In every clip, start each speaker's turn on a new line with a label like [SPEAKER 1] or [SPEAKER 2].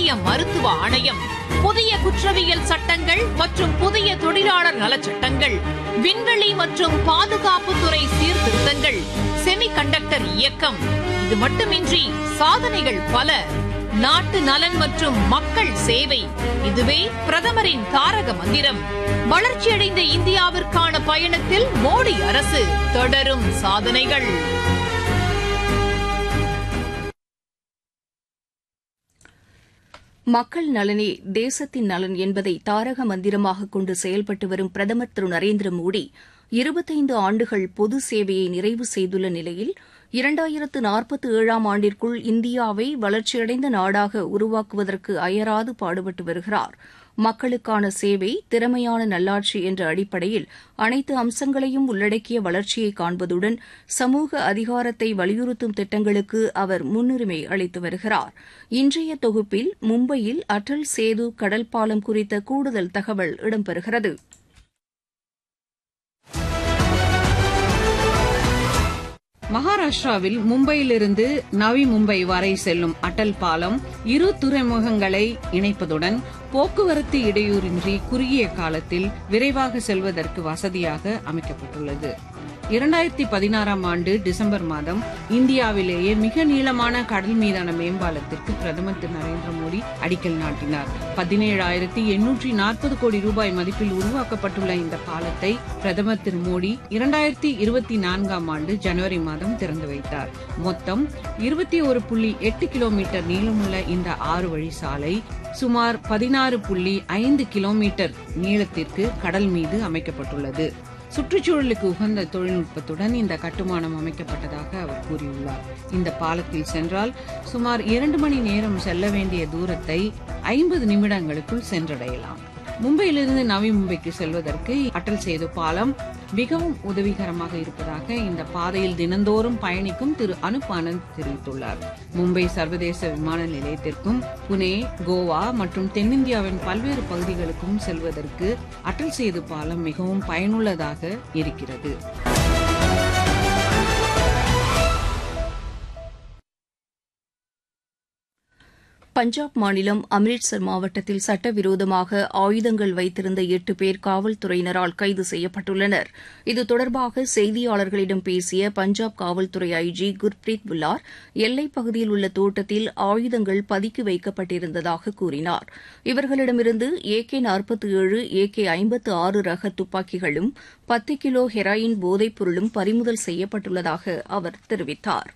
[SPEAKER 1] தேசிய மருத்துவ ஆணையம் புதிய குற்றவியல் சட்டங்கள் மற்றும் புதிய தொழிலாளர் நலச்சட்டங்கள் விண்வெளி மற்றும் பாதுகாப்புத்துறை சீர்திருத்தங்கள் செமிகண்டக்டர் இயக்கம் இது மட்டுமின்றி சாதனைகள் பல நாட்டு நலன் மற்றும் மக்கள் சேவை இதுவே பிரதமரின் தாரக மந்திரம் வளர்ச்சியடைந்த இந்தியாவிற்கான பயணத்தில் மோடி அரசு தொடரும் சாதனைகள்
[SPEAKER 2] மக்கள் நலனே தேசத்தின் நலன் என்பதை தாரக மந்திரமாக கொண்டு செயல்பட்டு வரும் பிரதமர் திரு நரேந்திர மோடி இருபத்தைந்து ஆண்டுகள் பொது சேவையை நிறைவு செய்துள்ள நிலையில் இரண்டாயிரத்து நாற்பத்தி ஏழாம் ஆண்டிற்குள் இந்தியாவை வளர்ச்சியடைந்த நாடாக உருவாக்குவதற்கு அயராது பாடுபட்டு வருகிறார் மக்களுக்கான சேவை திறமையான நல்லாட்சி என்ற அடிப்படையில் அனைத்து அம்சங்களையும் உள்ளடக்கிய வளர்ச்சியை காண்பதுடன் சமூக அதிகாரத்தை வலியுறுத்தும் திட்டங்களுக்கு அவர் முன்னுரிமை அளித்து வருகிறார் இன்றைய தொகுப்பில் மும்பையில் அடல் சேது கடல் பாலம் குறித்த கூடுதல் தகவல் இடம்பெறுகிறது
[SPEAKER 3] மகாராஷ்டிராவில் மும்பையிலிருந்து நவி மும்பை வரை செல்லும் அடல் பாலம் இரு துறைமுகங்களை இணைப்பதுடன் போக்குவரத்து இடையூறின்றி குறுகிய காலத்தில் விரைவாக செல்வதற்கு வசதியாக அமைக்கப்பட்டுள்ளது இரண்டாயிரத்தி பதினாறாம் ஆண்டு டிசம்பர் மாதம் இந்தியாவிலேயே மிக நீளமான கடல் மீதான மேம்பாலத்திற்கு பிரதமர் திரு நரேந்திர மோடி அடிக்கல் நாட்டினார் பதினேழாயிரத்தி எண்ணூற்றி நாற்பது கோடி ரூபாய் மதிப்பில் உருவாக்கப்பட்டுள்ள இந்த பாலத்தை பிரதமர் திரு மோடி இரண்டாயிரத்தி இருபத்தி நான்காம் ஆண்டு ஜனவரி மாதம் திறந்து வைத்தார் மொத்தம் இருபத்தி ஒரு புள்ளி எட்டு கிலோமீட்டர் நீளமுள்ள இந்த ஆறு வழி சாலை சுமார் பதினாறு புள்ளி ஐந்து கிலோமீட்டர் நீளத்திற்கு கடல் மீது அமைக்கப்பட்டுள்ளது சுற்றுச்சூழலுக்கு உகந்த தொழில்நுட்பத்துடன் இந்த கட்டுமானம் அமைக்கப்பட்டதாக அவர் கூறியுள்ளார் இந்த பாலத்தில் சென்றால் சுமார் இரண்டு மணி நேரம் செல்ல வேண்டிய தூரத்தை ஐம்பது நிமிடங்களுக்குள் சென்றடையலாம் மும்பையிலிருந்து நவி மும்பைக்கு செல்வதற்கு அட்டல் சேது பாலம் மிகவும் உதவிகரமாக இருப்பதாக இந்த பாதையில் தினந்தோறும் பயணிக்கும் திரு அனுப் ஆனந்த் தெரிவித்துள்ளார் மும்பை சர்வதேச விமான நிலையத்திற்கும் புனே கோவா மற்றும் தென்னிந்தியாவின் பல்வேறு பகுதிகளுக்கும் செல்வதற்கு அட்டல் சேது பாலம் மிகவும் பயனுள்ளதாக இருக்கிறது
[SPEAKER 2] பஞ்சாப் மாநிலம் அம்ரிட்சர் மாவட்டத்தில் சட்டவிரோதமாக ஆயுதங்கள் வைத்திருந்த எட்டு பேர் காவல்துறையினரால் கைது செய்யப்பட்டுள்ளனர் இது தொடர்பாக செய்தியாளர்களிடம் பேசிய பஞ்சாப் காவல்துறை ஐஜி குர்பிரீத் புல்லார் எல்லைப் பகுதியில் உள்ள தோட்டத்தில் ஆயுதங்கள் பதுக்கி வைக்கப்பட்டிருந்ததாக கூறினார் இவர்களிடமிருந்து ஏ கே நாற்பத்தி ஏழு ஏ கே ஐம்பத்து ஆறு ரக துப்பாக்கிகளும் பத்து கிலோ ஹெராயின் போதைப் பொருளும் பறிமுதல் செய்யப்பட்டுள்ளதாக அவர் தெரிவித்தார்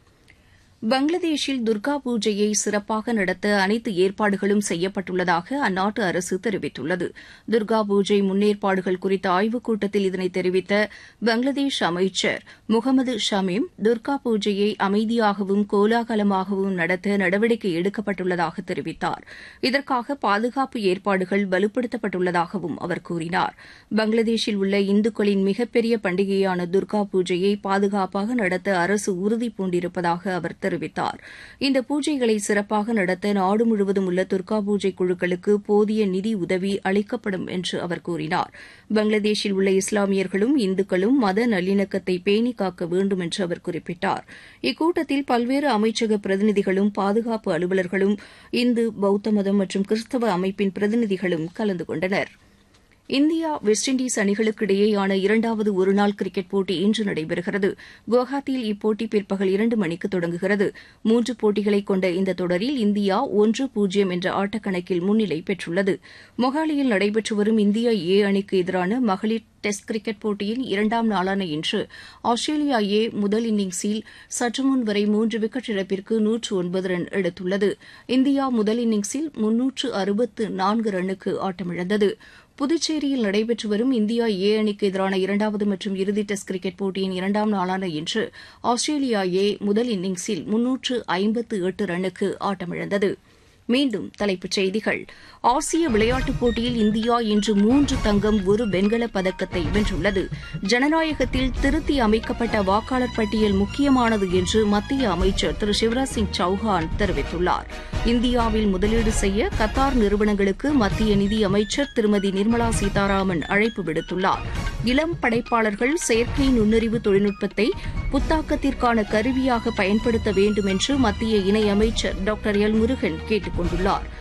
[SPEAKER 2] பங்களாதேஷில் துர்கா பூஜையை சிறப்பாக நடத்த அனைத்து ஏற்பாடுகளும் செய்யப்பட்டுள்ளதாக அந்நாட்டு அரசு தெரிவித்துள்ளது துர்கா பூஜை முன்னேற்பாடுகள் குறித்த ஆய்வுக் கூட்டத்தில் இதனை தெரிவித்த பங்களாதேஷ் அமைச்சர் முகமது ஷமீம் துர்கா பூஜையை அமைதியாகவும் கோலாகலமாகவும் நடத்த நடவடிக்கை எடுக்கப்பட்டுள்ளதாக தெரிவித்தார் இதற்காக பாதுகாப்பு ஏற்பாடுகள் வலுப்படுத்தப்பட்டுள்ளதாகவும் அவர் கூறினார் பங்களாதேஷில் உள்ள இந்துக்களின் மிகப்பெரிய பண்டிகையான துர்கா பூஜையை பாதுகாப்பாக நடத்த அரசு உறுதி பூண்டிருப்பதாக அவர் தெரிவித்தார் இந்த பூஜைகளை சிறப்பாக நடத்த நாடு முழுவதும் உள்ள துர்கா பூஜை குழுக்களுக்கு போதிய நிதி உதவி அளிக்கப்படும் என்று அவர் கூறினார் பங்களாதேஷில் உள்ள இஸ்லாமியர்களும் இந்துக்களும் மத நல்லிணக்கத்தை பேணி காக்க வேண்டும் என்று அவர் குறிப்பிட்டார் இக்கூட்டத்தில் பல்வேறு அமைச்சக பிரதிநிதிகளும் பாதுகாப்பு அலுவலர்களும் இந்து பௌத்த மதம் மற்றும் கிறிஸ்தவ அமைப்பின் பிரதிநிதிகளும் கலந்து கொண்டனர் இந்தியா வெஸ்ட் இண்டீஸ் அணிகளுக்கு இடையேயான இரண்டாவது ஒருநாள் கிரிக்கெட் போட்டி இன்று நடைபெறுகிறது குவஹாத்தியில் இப்போட்டி பிற்பகல் இரண்டு மணிக்கு தொடங்குகிறது மூன்று போட்டிகளை கொண்ட இந்த தொடரில் இந்தியா ஒன்று பூஜ்ஜியம் என்ற ஆட்டக்கணக்கில் முன்னிலை பெற்றுள்ளது மொஹாலியில் நடைபெற்று வரும் இந்தியா ஏ அணிக்கு எதிரான மகளிர் டெஸ்ட் கிரிக்கெட் போட்டியின் இரண்டாம் நாளான இன்று ஆஸ்திரேலியா ஏ முதல் இன்னிங்ஸில் சற்று முன் வரை மூன்று விக்கெட் இழப்பிற்கு நூற்று ஒன்பது ரன் எடுத்துள்ளது இந்தியா முதல் இன்னிங்ஸில் முன்னூற்று அறுபத்து நான்கு ரன்னுக்கு ஆட்டமிழந்தது புதுச்சேரியில் நடைபெற்று வரும் இந்தியா ஏ அணிக்கு எதிரான இரண்டாவது மற்றும் இறுதி டெஸ்ட் கிரிக்கெட் போட்டியின் இரண்டாம் நாளான இன்று ஆஸ்திரேலியா ஏ முதல் இன்னிங்ஸில் முன்னூற்று ஐம்பத்து எட்டு ரன்னுக்கு ஆட்டமிழந்தது மீண்டும் தலைப்புச் செய்திகள் ஆசிய விளையாட்டுப் போட்டியில் இந்தியா இன்று மூன்று தங்கம் ஒரு வெண்கலப் பதக்கத்தை வென்றுள்ளது ஜனநாயகத்தில் திருத்தி அமைக்கப்பட்ட வாக்காளர் பட்டியல் முக்கியமானது என்று மத்திய அமைச்சர் திரு சிவராஜ் சிங் சௌஹான் தெரிவித்துள்ளார் இந்தியாவில் முதலீடு செய்ய கத்தார் நிறுவனங்களுக்கு மத்திய நிதி அமைச்சர் திருமதி நிர்மலா சீதாராமன் அழைப்பு விடுத்துள்ளார் இளம் படைப்பாளர்கள் செயற்கை நுண்ணறிவு தொழில்நுட்பத்தை புத்தாக்கத்திற்கான கருவியாக பயன்படுத்த வேண்டும் என்று மத்திய இணையமைச்சர் டாக்டர் எல் முருகன் கேட்டுக் கொண்டுள்ளார்